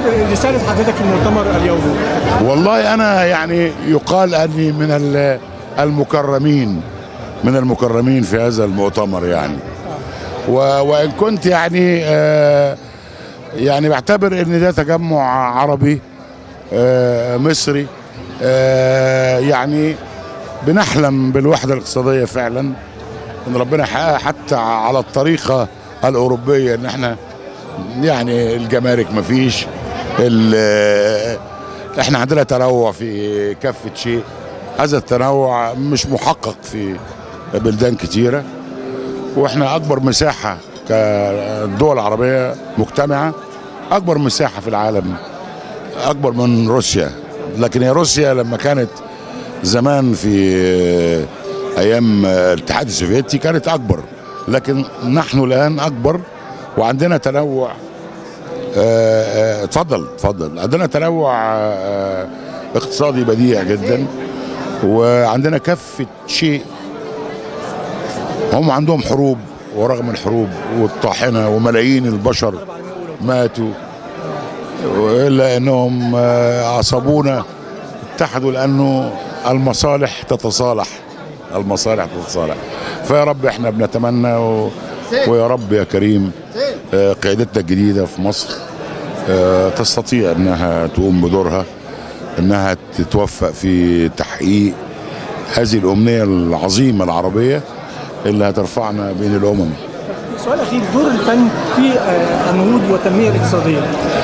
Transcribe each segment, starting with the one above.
رساله حضرتك في المؤتمر اليوم والله انا يعني يقال اني من ال- المكرمين من المكرمين في هذا المؤتمر يعني و- وان كنت يعني آه، يعني بعتبر ان ده تجمع عربي آه، مصري آه، يعني بنحلم بالوحده الاقتصاديه فعلا ان ربنا يحققها حتى على الطريقه الاوروبيه ان احنا يعني الجمارك مفيش ال- احنا عندنا تنوع في كافه شيء هذا التنوع مش محقق في بلدان كتيره واحنا اكبر مساحه كدول عربيه مجتمعه اكبر مساحه في العالم اكبر من روسيا لكن هي روسيا لما كانت زمان في ايام الاتحاد السوفيتي كانت اكبر لكن نحن الان اكبر وعندنا تنوع آه، آه، اتفضل اتفضل عندنا تنوع آه، اقتصادي بديع جدا وعندنا كافة شيء هم عندهم حروب ورغم الحروب والطاحنة وملايين البشر ماتوا إلا أنهم آه، عصبونا اتحدوا لأنه المصالح تتصالح المصالح تتصالح فيا رب احنا بنتمنى و... ويا رب يا كريم آه، قيادتنا الجديدة في مصر آه، تستطيع انها تقوم بدورها انها تتوفق في تحقيق هذه الامنيه العظيمه العربيه اللي هترفعنا بين الامم سؤال اخير دور الفن في آه، النهوض والتنميه الاقتصاديه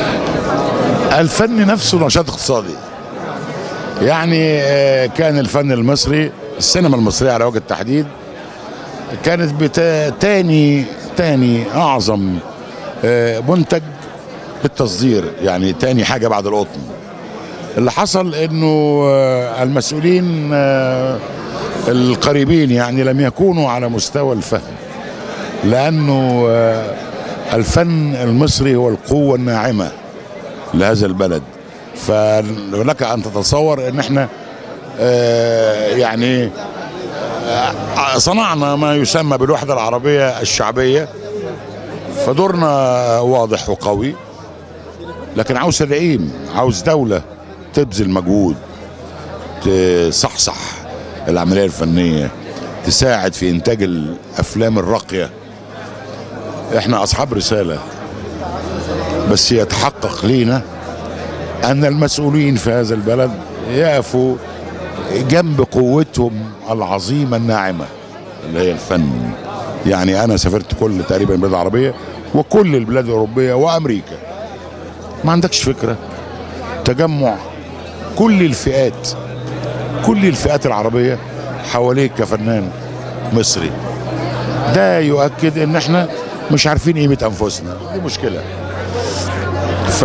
الفن نفسه نشاط اقتصادي يعني آه، كان الفن المصري السينما المصرية على وجه التحديد كانت بتا تاني تاني أعظم آه، منتج بالتصدير يعني تاني حاجة بعد القطن اللي حصل انه آه، المسؤولين آه، القريبين يعني لم يكونوا على مستوى الفهم لانه آه، الفن المصري هو القوة الناعمة لهذا البلد فلك ان تتصور ان احنا آه، يعني آه، صنعنا ما يسمى بالوحده العربيه الشعبيه فدورنا واضح وقوي لكن عاوز تدعيم عاوز دوله تبذل مجهود تصحصح العمليه الفنيه تساعد في انتاج الافلام الراقيه احنا اصحاب رساله بس يتحقق لينا ان المسؤولين في هذا البلد يقفوا جنب قوتهم العظيمه الناعمه اللي هي الفن يعني انا سافرت كل تقريبا البلاد العربيه وكل البلاد الاوروبيه وامريكا ما عندكش فكره تجمع كل الفئات كل الفئات العربيه حواليك كفنان مصري ده يؤكد ان احنا مش عارفين قيمه انفسنا دي مشكله ف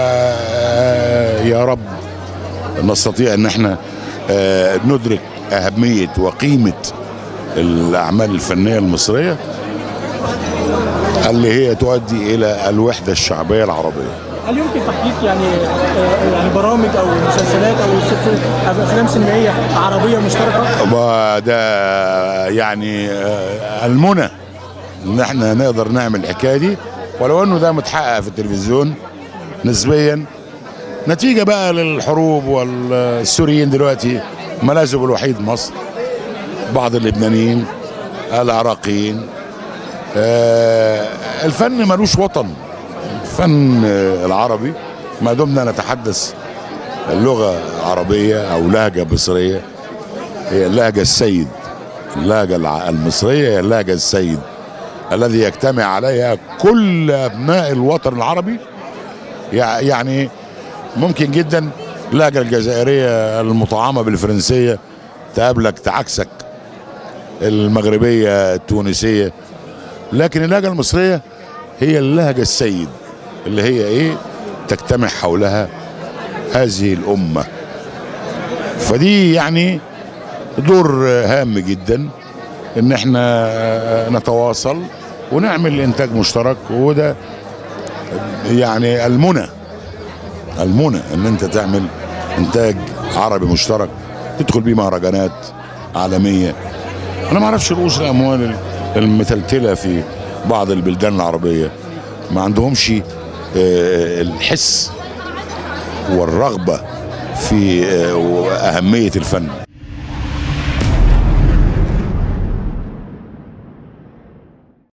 يا رب نستطيع ان احنا آه، ندرك اهميه وقيمه الاعمال الفنيه المصريه اللي هي تؤدي الى الوحده الشعبيه العربيه هل يمكن تحقيق يعني آه، يعني برامج او مسلسلات او س- أو افلام سينمائيه عربيه مشتركه؟ وده يعني آه، المنى ان احنا نقدر نعمل الحكايه دي ولو انه ده متحقق في التلفزيون نسبيا نتيجه بقى للحروب والسوريين دلوقتي ملاذهم الوحيد مصر بعض اللبنانيين العراقيين آه، الفن ملوش وطن الفن آه، العربي ما دمنا نتحدث اللغه عربيه او لهجه مصريه هي اللهجة السيد اللهجة الع- المصرية هي اللهجة السيد الذي يجتمع عليها كل أبناء الوطن العربي يع- يعني ممكن جدا اللهجة الجزائرية المطعمة بالفرنسية تقابلك تعكسك المغربية التونسية لكن اللهجة المصرية هي اللهجة السيد اللي هي ايه تجتمع حولها هذه الأمة فدي يعني دور هام جدا ان احنا نتواصل ونعمل انتاج مشترك وده يعني المنى المنى ان انت تعمل انتاج عربي مشترك تدخل بيه مهرجانات عالميه انا ما اعرفش رؤوس الاموال المتلتله في بعض البلدان العربيه ما عندهمش آه، الحس والرغبه في آه، اهميه الفن